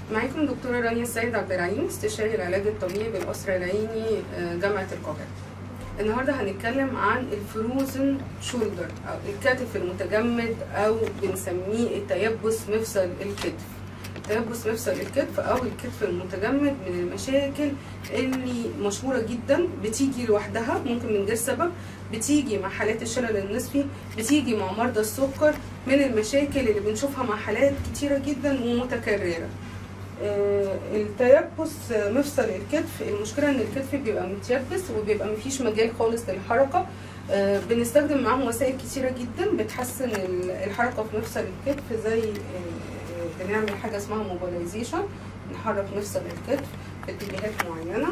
معاكم دكتورة رانيا السيد عبد الرحيم استشاري العلاج الطبيعي بالقصر العيني آه، جامعة القاهرة. النهارده هنتكلم عن الفروزن شولدر او الكتف المتجمد او بنسميه التيبس مفصل الكتف. تيبس مفصل الكتف او الكتف المتجمد من المشاكل اللي مشهوره جدا بتيجي لوحدها ممكن من غير سبب بتيجي مع حالات الشلل النصفي بتيجي مع مرضى السكر من المشاكل اللي بنشوفها مع حالات كتيره جدا ومتكرره آه، التيبس مفصل الكتف المشكله ان الكتف بيبقى متيبس وبيبقى مفيش مجال خالص للحركه آه، بنستخدم معاهم وسائل كتيره جدا بتحسن ال- الحركه في مفصل الكتف زي آه، آه، بنعمل حاجه اسمها موبيلايزيشن نحرك مفصل الكتف في اتجاهات معينه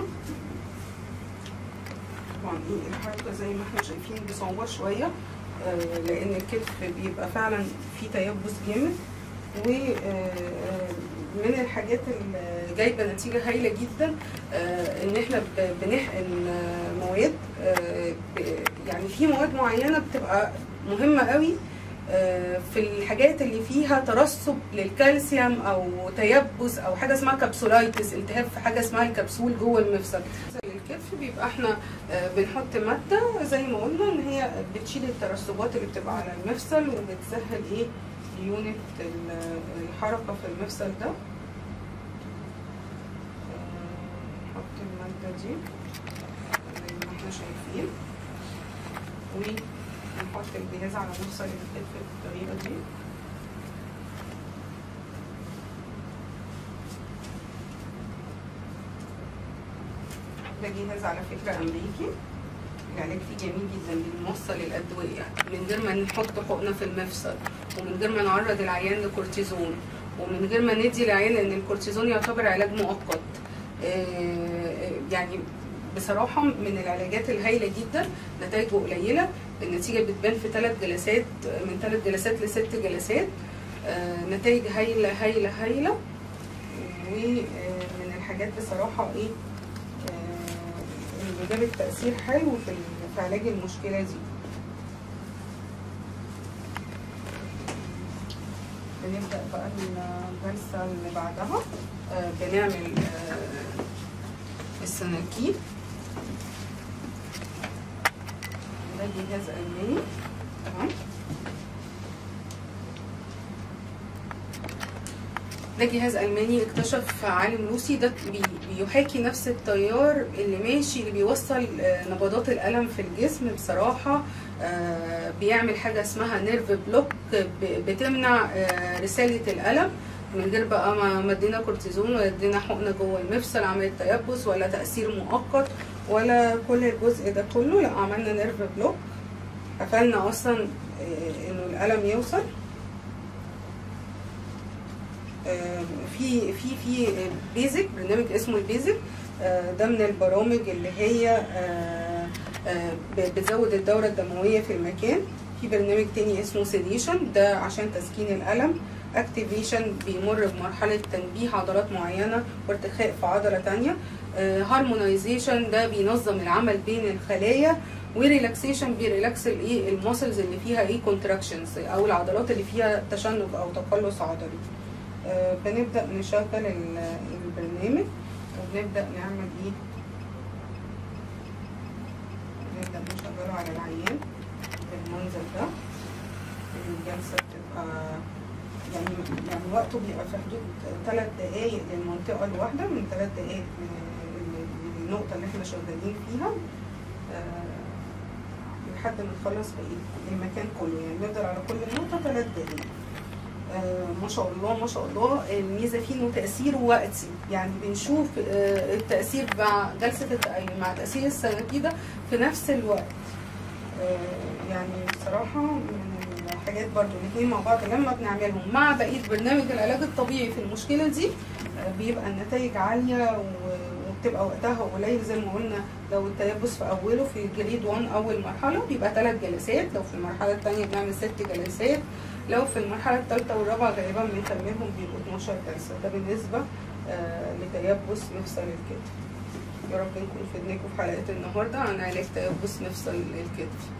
طبعا ايه الحركه زي ما احنا شايفين بصعوبه شويه آه، لان الكتف بيبقى فعلا فيه تيبس جامد و آه، من الحاجات اللي جايبه نتيجه هايله جدا آه، ان احنا ب- بنحقن آه، مواد آه، ب- يعني في مواد معينه بتبقى مهمه قوي آه، في الحاجات اللي فيها ترسب للكالسيوم او تيبس او حاجه اسمها كبسولايتس التهاب في حاجه اسمها الكبسول جوه المفصل الكتف بيبقى احنا آه، بنحط ماده زي ما قلنا ان هي بتشيل الترسبات اللي بتبقى على المفصل وبتسهل ايه يونت ال- الحركه في المفصل ده آه، نحط الماده دي زي ما احنا شايفين ونحط الجهاز على مفصل الكتف بالطريقه دي ده جهاز على فكره امريكي العلاج فيه جميل جدا بنوصل الادويه من غير ما نحط حقنه في المفصل ومن غير ما نعرض العيان لكورتيزون ومن غير ما ندي العيان لان الكورتيزون يعتبر علاج مؤقت آه، يعني بصراحه من العلاجات الهايله جدا نتائجه قليله النتيجه بتبان في ثلاث جلسات من ثلاث جلسات لست جلسات آه، نتائج هايله هايله هايله ومن الحاجات بصراحه ايه آه، اللي جابت تأثير حلو في في علاج المشكلة دي بنبدأ بقى الجلسة اللي بعدها آه، بنعمل آه، السناكيب ده جهاز ألماني تمام ده جهاز ألماني اكتشف عالم روسي ده بي- بيحاكي نفس التيار اللي ماشي اللي بيوصل آه، نبضات الألم في الجسم بصراحة آه، بيعمل حاجة اسمها نيرف بلوك ب- بتمنع آه، رسالة الألم من غير بقى ما ما ادينا كورتيزون ولا ادينا حقنة جوه المفصل عملت تيبس ولا تأثير مؤقت ولا كل الجزء ده كله لا عملنا نيرف بلوك قفلنا أصلا آه، إنه الألم يوصل آه، في في في بيزك برنامج اسمه البيزك آه، ده من البرامج اللي هي آه، آه، ب- بتزود الدورة الدموية في المكان في برنامج تاني اسمه سيديشن ده عشان تسكين الألم اكتيفيشن بيمر بمرحلة تنبيه عضلات معينة وارتخاء في عضلة تانية هارمونايزيشن ده بينظم العمل بين الخلايا وريلاكسيشن بيريلاكس الايه الماسلز اللي فيها ايه كونتراكشنز او العضلات اللي فيها تشنج او تقلص عضلي آه، بنبدأ نشغل ال- البرنامج وبنبدأ نعمل ايه نبدأ نشغله على العيان بالمنظر ده الجلسة بتبقى يعني يعني وقته بيبقى في حدود ثلاث دقايق للمنطقة الواحدة من ثلاث دقايق من من النقطة اللي احنا شغالين فيها آه، لحد ما نخلص بقية المكان كله يعني نفضل على كل نقطة ثلاث دقايق آه، ما شاء الله ما شاء الله الميزه فيه انه تاثيره وقتي يعني بنشوف آه، التاثير مع جلسه التأيم مع تاثير السنافيده في نفس الوقت آه، يعني بصراحه من الحاجات برضو الاثنين مع بعض لما بنعملهم مع بقيه برنامج العلاج الطبيعي في المشكله دي آه، بيبقى النتائج عاليه و- وبتبقى وقتها قليل زي ما قلنا لو التيبس في اوله في جريد 1 اول مرحله بيبقى ثلاث جلسات لو في المرحله الثانيه بنعمل ست جلسات لو في المرحله الثالثه والرابعه غالبا بنكملهم بيبقوا 12 جلسه ده بالنسبه آه لتيبس مفصل الكتف يا رب نكون فدناكم في حلقه النهارده عن علاج تيبس مفصل الكتف